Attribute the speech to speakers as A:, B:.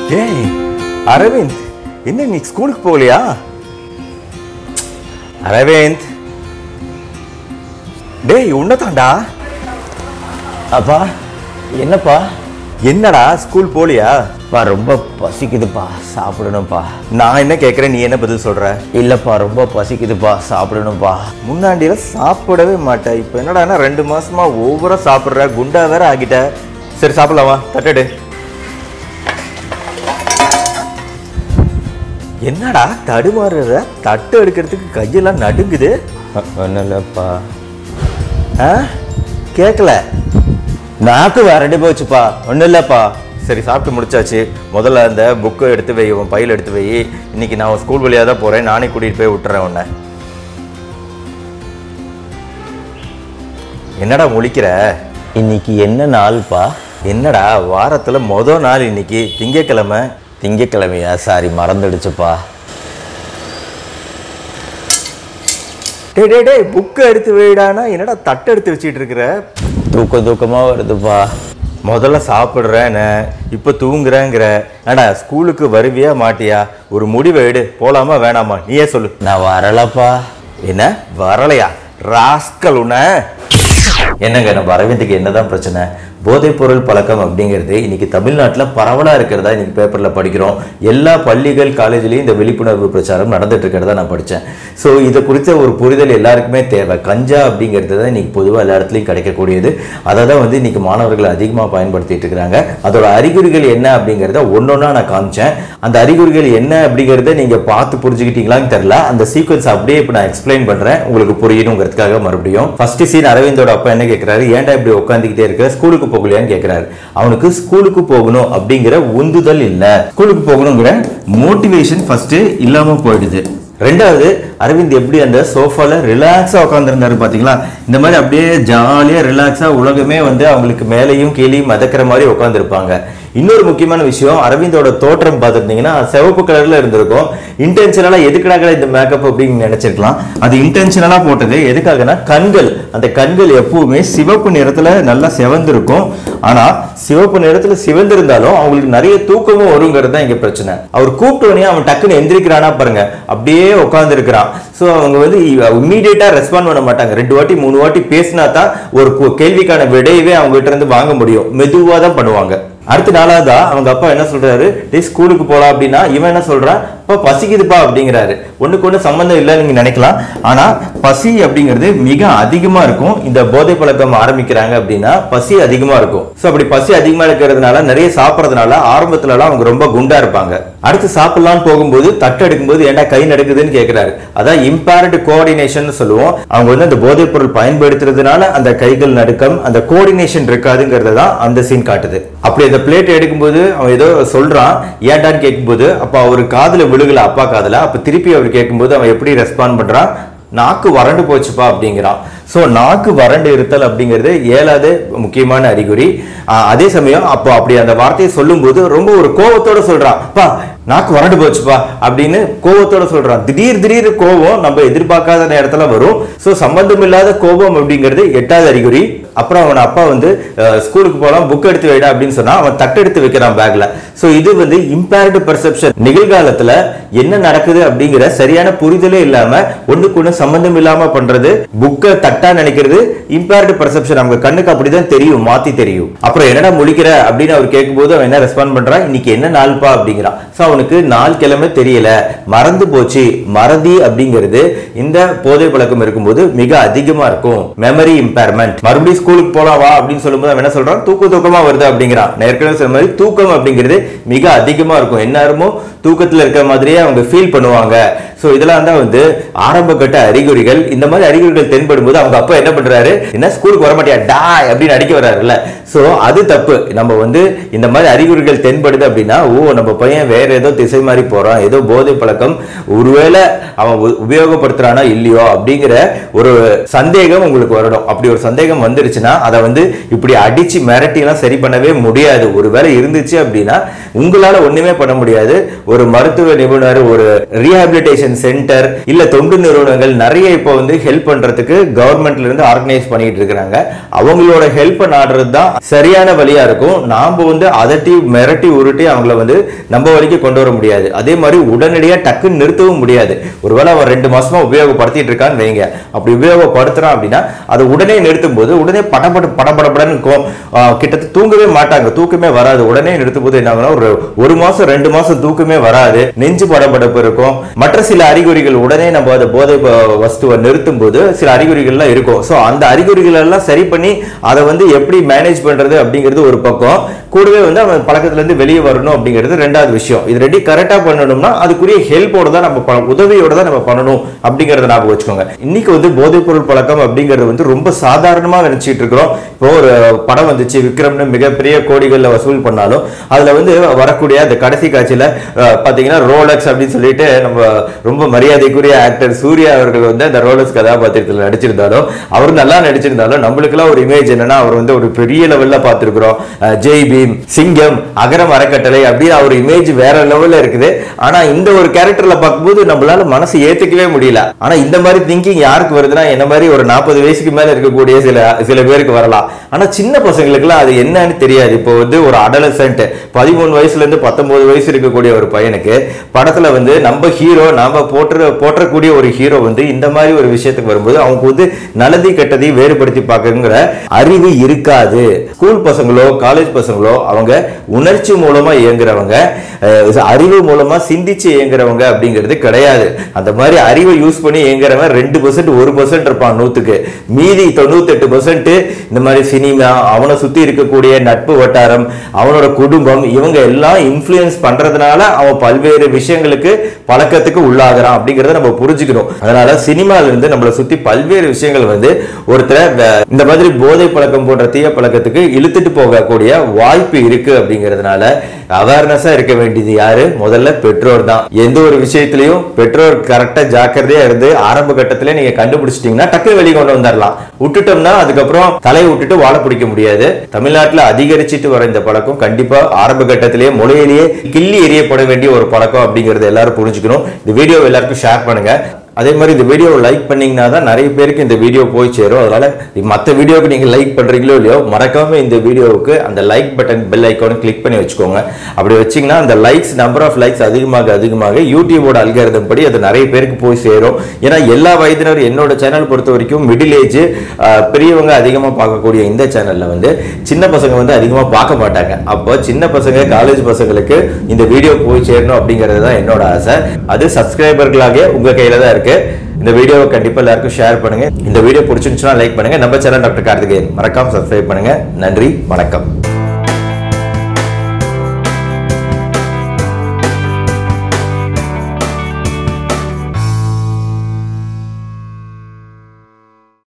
A: டேய் அரவிந்த் என்ன இன்னைக்கு ஸ்கூலுக்கு போகலையா அரவிந்த் டேய் உன்னதாண்டா
B: அப்பா என்னப்பா
A: என்னடா ஸ்கூல் போகலையா
B: பா ரொம்ப பசிக்குதுப்பா சாப்பிடணும்ப்பா
A: நான் என்ன கேட்குறேன் நீ என்ன பதில் சொல்ற
B: இல்லப்பா ரொம்ப பசிக்குதுப்பா சாப்பிடணும்ப்பா
A: முன்னாடியெல்லாம் சாப்பிடவே மாட்டேன் இப்போ என்னடான்னா ரெண்டு மாசமா ஒவ்வொரு சாப்பிட்ற குண்டா வேற ஆகிட்ட சரி சாப்பிடலாமா தட்டடு என்னடா தடுமாறுற தட்டு எடுக்கிறதுக்கு கையெல்லாம் நடுங்குது
B: ஒன்றும் இல்லைப்பா
A: ஆ கேட்கல
B: நாக்கு வரண்டு போச்சுப்பா ஒன்றும் இல்லைப்பா
A: சரி சாப்பிட்டு முடிச்சாச்சு முதல்ல அந்த புக்கை எடுத்து வை உன் பையில் எடுத்து வை இன்னைக்கு நான் ஸ்கூல் வழியாக தான் போகிறேன் நானே கூட்டிகிட்டு போய் விட்டுறேன் உன்னை என்னடா முழிக்கிற
B: இன்னைக்கு என்ன நாள்ப்பா
A: என்னடா வாரத்தில் மொதல் நாள் இன்னைக்கு திங்கக்கிழமை
B: திங்கக்கிழமையா சாரி மறந்துடுச்சுப்பா
A: டேய் டேய் டேய் புக்கை எடுத்து வைடானா என்னடா தட்டை எடுத்து வச்சிட்டு இருக்கிற
B: தூக்கம் தூக்கமாக வருதுப்பா
A: முதல்ல சாப்பிட்றேன்னு இப்போ தூங்குறேங்கிற ஏடா ஸ்கூலுக்கு வருவியா மாட்டியா ஒரு முடிவை எடு போலாமா வேணாமா நீயே சொல்லு
B: நான் வரலப்பா
A: என்ன வரலையா ராஸ்கல் உன்ன என்னங்க நம்ம அரவிந்துக்கு என்னதான் பிரச்சனை போதைப் பொருள் பழக்கம் அப்படிங்கிறது இன்னைக்கு தமிழ்நாட்டில் பரவலாக இருக்கிறதா இன்னைக்கு பேப்பரில் படிக்கிறோம் எல்லா பள்ளிகள் காலேஜ்லேயும் இந்த விழிப்புணர்வு பிரச்சாரம் நடந்துட்டு இருக்கிறதா நான் படித்தேன் ஸோ இதை குறித்த ஒரு புரிதல் எல்லாருக்குமே தேவை கஞ்சா அப்படிங்கிறது தான் இன்னைக்கு பொதுவாக எல்லா இடத்துலையும் கிடைக்கக்கூடியது அதை தான் வந்து இன்னைக்கு மாணவர்கள் அதிகமாக பயன்படுத்திட்டு இருக்கிறாங்க அதோட அறிகுறிகள் என்ன அப்படிங்கிறத ஒன்றொன்னா நான் காமிச்சேன் அந்த அறிகுறிகள் என்ன அப்படிங்கிறத நீங்கள் பார்த்து புரிஞ்சுக்கிட்டீங்களான்னு தெரில அந்த சீக்வன்ஸ் அப்படியே இப்போ நான் எக்ஸ்பிளைன் பண்ணுறேன் உங்களுக்கு புரியணுங்கிறதுக்காக மறுபடியும் ஃபர்ஸ்ட் சீன் அரவிந்தோட அப்பா என்ன கேட்குறாரு ஏன்டா இப்படி உட்காந்துக்கிட்டே இருக்க ஸ்கூலுக்கு போகலையான்னு கேட்குறாரு அவனுக்கு ஸ்கூலுக்கு போகணும் அப்படிங்கிற உந்துதல் இல்லை ஸ்கூலுக்கு போகணுங்கிற மோட்டிவேஷன் ஃபர்ஸ்ட் இல்லாமல் போயிடுது ரெண்டாவது அரவிந்த் எப்படி அந்த சோஃபால ரிலாக்ஸா உட்காந்துருந்தாரு பாத்தீங்களா இந்த மாதிரி அப்படியே ஜாலியா ரிலாக்ஸா உலகமே வந்து அவங்களுக்கு மேலேயும் கீழேயும் மதக்கிற மாதிரி உட்காந்துருப்பாங்க இன்னொரு முக்கியமான விஷயம் அரவிந்தோட தோற்றம் பார்த்துருந்தீங்கன்னா சிவப்பு கலர்ல இருந்திருக்கும் இன்டென்ஷனலா எதுக்கடாக இந்த மேக்கப் அப்படின்னு நினைச்சிருக்கலாம் அது இன்டென்ஷனலா போட்டது எதுக்காகனா கண்கள் அந்த கண்கள் எப்பவுமே சிவப்பு நிறத்துல நல்லா சிவந்திருக்கும் ஆனா சிவப்பு நிறத்துல சிவந்திருந்தாலும் அவங்களுக்கு நிறைய தூக்கமும் வருங்கிறது தான் இங்க பிரச்சனை அவர் கூப்பிட்டோடனே அவன் டக்குன்னு எந்திரிக்கிறானா பாருங்க அப்படியே உட்கார்ந்து இருக்கிறான் ஸோ அவங்க வந்து இம்மீடியட்டா ரெஸ்பாண்ட் பண்ண மாட்டாங்க ரெண்டு வாட்டி மூணு வாட்டி பேசினா தான் ஒரு கு- கேள்விக்கான விடையவே அவங்க கிட்ட இருந்து வாங்க முடியும் மெதுவா தான் பண்ணுவாங்க அடுத்த நாளாவதா அவங்க அப்பா என்ன சொல்றாரு டேய் ஸ்கூலுக்கு போலாம் அப்படின்னா இவன் என்ன சொல்றான் அப்பா பசிக்குதுப்பா அப்படிங்கிறாரு ஒண்ணுக்கு ஒண்ணு சம்பந்தம் இல்லைன்னு நீங்க நினைக்கலாம் ஆனா பசி அப்படிங்கிறது மிக அதிகமா இருக்கும் இந்த போதை பழக்கம் ஆரம்பிக்கிறாங்க அப்படின்னா பசி அதிகமா இருக்கும் ஸோ அப்படி பசி அதிகமா இருக்கிறதுனால நிறைய சாப்பிட்றதுனால ஆரம்பத்துல எல்லாம் அவங்க ரொம்ப குண்டா இருப்பாங்க அடுத்து சாப்பிடலாம்னு போகும்போது தட்டு எடுக்கும்போது ஏன்டா கை நடக்குதுன்னு கேட்கிறாரு அதான் இம்பேரண்ட் கோஆர்டினேஷன் சொல்லுவோம் அவங்க வந்து அந்த போதைப் பொருள் பயன்படுத்துறதுனால அந்த கைகள் நடுக்கம் அந்த கோஆர்டினேஷன் இருக்காதுங்கிறத தான் அந்த சீன் காட்டுது அப்படி அந்த பிளேட் எடுக்கும்போது அவன் ஏதோ சொல்றான் ஏன்டான்னு கேட்கும்போது அப்ப அவர் காதுல விழுகல அப்பா காதுல அப்ப திருப்பி அவர் கேட்கும்போது அவன் எப்படி ரெஸ்பாண்ட் பண்றான் நாக்கு வறண்டு போச்சுப்பா அப்படிங்கிறான் ஸோ நாக்கு வறண்டு இருத்தல் அப்படிங்கிறது ஏழாவது முக்கியமான அறிகுறி ஆஹ் அதே சமயம் அப்போ அப்படி அந்த வார்த்தையை சொல்லும்போது ரொம்ப ஒரு கோவத்தோட சொல்றான் பா நாக்கு வறண்டு போச்சுப்பா அப்படின்னு கோவத்தோட சொல்றான் திடீர் திடீர் கோவம் நம்ம எதிர்பார்க்காத நேரத்துல வரும் ஸோ சம்பந்தம் இல்லாத கோபம் அப்படிங்கிறது எட்டாவது அறிகுறி அப்புறம் அவன் அப்பா வந்து அஹ், ஸ்கூலுக்கு போகலாம் புக் எடுத்து வைடா அப்படின்னு சொன்னா அவன் தட்டு எடுத்து வைக்கிறான் பேக்ல ஸோ இது வந்து இம்பேர்டு பெர்செப்ஷன் நிகழ்காலத்துல என்ன நடக்குது அப்படிங்கிற சரியான புரிதலே இல்லாம ஒண்ணுக்கு ஒண்ணு சம்பந்தம் இல்லாம பண்றது புக்கை தட்டா நினைக்கிறது இம்பேர்டு பெர்செப்ஷன் அவங்க கண்ணுக்கு அப்படிதான் தெரியும் மாத்தி தெரியும் அப்புறம் என்னடா முழிக்கிற அப்படின்னு அவர் கேட்கும்போது அவன் என்ன ரெஸ்பாண்ட் பண்றான் இன்னைக்கு என்ன நாள்பா அப்படிங்கிறான் ஸோ அவனுக்கு நாள் கிழமை தெரியல மறந்து போச்சு மறதி அப்படிங்கிறது இந்த போதை பழக்கம் இருக்கும்போது மிக அதிகமா இருக்கும் மெமரி இம்பேர்மெண்ட் மறுபடியும் ஸ்கூலுக்கு போலாம் வா அப்படின்னு சொல்லும்போது அவன் என்ன சொல்றான் தூக்க தூக்கமா வருது அப்படிங்கிறான் நான் ஏற்கனவே சொன்ன மாதிரி தூக்கம் அப்படிங்கிறது மிக அதிகமா இருக்கும் எந்நேரமும் தூக்கத்துல இருக்கிற மாதிரியே அவங்க ஃபீல் பண்ணுவாங்க ஸோ இதெல்லாம் தான் வந்து ஆரம்ப கட்ட அறிகுறிகள் இந்த மாதிரி அறிகுறிகள் தென்படும் போது அவங்க அப்பா என்ன பண்றாரு என்ன ஸ்கூலுக்கு வர மாட்டியா டாய் அப்படின்னு அடிக்க வர்றாருல்ல ஸோ அது தப்பு நம்ம வந்து இந்த மாதிரி அறிகுறிகள் தென்படுது அப்படின்னா ஓ நம்ம பையன் வேற ஏதோ திசை மாதிரி போறான் ஏதோ போதை பழக்கம் ஒருவேளை அவன் உ- உபயோகப்படுத்துறானா இல்லையோ அப்படிங்கிற ஒரு சந்தேகம் உங்களுக்கு வரணும் அப்படி ஒரு சந்தேகம் வந்துருச்சு இருந்துச்சுன்னா அதை வந்து இப்படி அடிச்சு மிரட்டிலாம் சரி பண்ணவே முடியாது ஒருவேளை இருந்துச்சு அப்படின்னா உங்களால ஒண்ணுமே பண்ண முடியாது ஒரு மருத்துவ நிபுணர் ஒரு ரீஹாபிலிட்டேஷன் சென்டர் இல்ல தொண்டு நிறுவனங்கள் நிறைய இப்போ வந்து ஹெல்ப் பண்றதுக்கு கவர்மெண்ட்ல இருந்து ஆர்கனைஸ் பண்ணிட்டு இருக்கிறாங்க அவங்களோட ஹெல்ப் நாடுறது தான் சரியான வழியா இருக்கும் நாம வந்து அதட்டி மிரட்டி உருட்டி அவங்கள வந்து நம்ம வரைக்கும் கொண்டு வர முடியாது அதே மாதிரி உடனடியா டக்குன்னு நிறுத்தவும் முடியாது ஒருவேளை அவன் ரெண்டு மாசமா உபயோகப்படுத்திட்டு இருக்கான்னு வைங்க அப்படி உபயோகப்படுத்துறான் அப்படின்னா அதை உடனே நிறுத்தும் போது உடனே படபட படபடபடன்னு இருக்கும் ஆஹ் கிட்டத்தட்ட தூங்கவே மாட்டாங்க தூக்கமே வராது உடனே நிறுத்தும் போது என்ன ஆகும்னா ஒரு ஒரு மாசம் ரெண்டு மாசம் தூக்கமே வராது நெஞ்சு படபடப்பு இருக்கும் மற்ற சில அறிகுறிகள் உடனே நம்ம அந்த போதை ப- வஸ்துவை நிறுத்தும் போது சில அறிகுறிகள்லாம் இருக்கும் ஸோ அந்த அறிகுறிகள் எல்லாம் சரி பண்ணி அதை வந்து எப்படி மேனேஜ் பண்றது அப்படிங்கிறது ஒரு பக்கம் கூடவே வந்து அவன் பழக்கத்துல இருந்து வெளியே வரணும் அப்படிங்கிறது ரெண்டாவது விஷயம் இது ரெடி கரெக்டா பண்ணணும்னா அதுக்குரிய ஹெல்ப்போட தான் நம்ம ப- உதவியோட தான் நம்ம பண்ணணும் அப்படிங்கறத ஞாபகம் வச்சுக்கோங்க இன்னைக்கு வந்து போதைப் பொருள் பழக்கம் அப்படிங்கிறது வந்து ரொம்ப சாதாரணமா நினைச்சிட்டு இருக்கிறோம் இப்போ ஒரு படம் வந்துச்சு விக்ரம்னு மிகப்பெரிய கோடிகள்ல வசூல் பண்ணாலும் அதுல வந்து வரக்கூடிய அந்த கடைசி காட்சியில அஹ், பாத்தீங்கன்னா ரோலக்ஸ் அப்படின்னு சொல்லிட்டு நம்ம ரொம்ப மரியாதைக்குரிய ஆக்டர் சூர்யா அவர்கள் வந்து அந்த ரோலக்ஸ் கதாபாத்திரத்தில் நடிச்சிருந்தாலும் அவர் நல்லா நடிச்சிருந்தாலும் நம்மளுக்கெல்லாம் ஒரு இமேஜ் என்னன்னா அவர் வந்து ஒரு பெரிய லெவல்ல பார்த்திருக்கிறோம் அஹ், ஜெய் பீம் சிங்கம் அகரம் அறக்கட்டளை அப்படின்னு அவர் இமேஜ் வேற லெவல்ல இருக்குது ஆனா இந்த ஒரு கேரக்டர்ல பார்க்கும்போது நம்மளால மனசு ஏத்துக்கவே முடியல ஆனா இந்த மாதிரி திங்கிங் யாருக்கு வருதுன்னா என்ன மாதிரி ஒரு நாற்பது வயசுக்கு மேல இருக்கக்கூடிய சில சில பேருக்கு வரலாம் ஆனா சின்ன பசங்களுக்குலாம் அது என்னன்னு தெரியாது இப்போ வந்து ஒரு அடலசென்ட் பதிமூணு வயசுல இருந்து பத்தொன்பது வயசு இருக்கக்கூடிய ஒரு பையனுக்கு படத்துல வந்து நம்ம ஹீரோ நாம போற்ற போற்றக்கூடிய ஒரு ஹீரோ வந்து இந்த மாதிரி ஒரு விஷயத்துக்கு வரும்போது அவங்க வந்து நல்லதி கெட்டதையும் வேறுபடுத்தி பார்க்கணுங்கிற அறிவு இருக்காது ஸ்கூல் பசங்களோ காலேஜ் பசங்களோ அவங்க உணர்ச்சி மூலமா இயங்குறவங்க அஹ், அறிவு மூலமா சிந்திச்சு இயங்குறவங்க அப்படிங்கிறது கிடையாது அந்த மாதிரி அறிவை யூஸ் பண்ணி இயங்குறவன் ரெண்டு பர்சன்ட் ஒரு பர்சன்ட் இருப்பான் நூத்துக்கு மீதி தொண்ணூத்தெட்டு பர்சன்ட் இந்த மாதிரி சினிமா அவனை சுத்தி இருக்கக்கூடிய நட்பு வட்டாரம் அவனோட குடும்பம் இவங்க எல்லாம் இன்ஃப்ளூயன்ஸ் பண்றதுனால அவன் பல்வேறு விஷயங்களுக்கு பழக்கத்துக்கு உள்ளாகிறான் அப்படிங்கறத நம்ம புரிஞ்சுக்கணும் அதனால சினிமால இருந்து நம்மளை சுத்தி பல்வேறு விஷயங்கள் வந்து ஒருத்தரை வே- இந்த மாதிரி போதை பழக்கம் போன்ற தீய பழக்கத்துக்கு இழுத்துட்டு போகக்கூடிய வாய்ப்பு இருக்கு அப்படிங்கிறதுனால அவேர்னஸா இருக்க வேண்டியது யாரு முதல்ல பெற்றோர் தான் எந்த ஒரு விஷயத்திலையும் பெற்றோர் கரெக்டா ஜாக்கிரதையா இருந்து ஆரம்ப கட்டத்திலே நீங்க கண்டுபிடிச்சிட்டீங்கன்னா டக்கு வெளியே கொண்டு வந்துடலாம் விட்டுட்டோம்னா அதுக்கப்புறம் தலையை விட்டுட்டு வாழ பிடிக்க முடியாது தமிழ்நாட்டுல அதிகரிச்சிட்டு வர இந்த பழக்கம் கண்டிப்பா ஆரம்ப கட்டத்திலேயே முளையிலேயே கிள்ளி எறியப்பட வேண்டிய ஒரு பழக்கம் அப்படிங்கறத எல்லாரும் புரிஞ்சுக்கணும் இந்த வீடியோ எல்லாருக்கும் ஷேர் பண்ணுங்க அதே மாதிரி இந்த வீடியோவை லைக் பண்ணீங்கன்னா தான் நிறைய பேருக்கு இந்த வீடியோ போய் சேரும் அதனால மற்ற வீடியோவுக்கு நீங்க லைக் பண்றீங்களோ இல்லையோ மறக்காம இந்த வீடியோவுக்கு அந்த லைக் பட்டன் பெல் ஐக்கானை கிளிக் பண்ணி வச்சுக்கோங்க அப்படி வச்சீங்கன்னா அந்த லைக்ஸ் நம்பர் ஆஃப் லைக்ஸ் அதிகமாக அதிகமாக யூடியூபோட அல்காரதம் படி அது நிறைய பேருக்கு போய் சேரும் ஏன்னா எல்லா வயதினர் என்னோட சேனல் பொறுத்த வரைக்கும் மிடில் ஏஜ் பெரியவங்க அதிகமாக பார்க்கக்கூடிய இந்த சேனல்ல வந்து சின்ன பசங்க வந்து அதிகமாக பார்க்க மாட்டாங்க அப்போ சின்ன பசங்க காலேஜ் பசங்களுக்கு இந்த வீடியோ போய் சேரணும் அப்படிங்கிறது தான் என்னோட ஆசை அது சப்ஸ்கிரைபர்களாக உங்க கையில தான் இருக்கு இந்த வீடியோவை கண்டிப்பா எல்லாருக்கும் ஷேர் பண்ணுங்க இந்த வீடியோ பிடிச்சிருந்துச்சுன்னா லைக் பண்ணுங்க நம்ம சேனல் டாக்டர் கார்த்திகேயன் மறக்காம சப்ஸ்கிரைப் பண்ணுங்க நன்றி வணக்கம்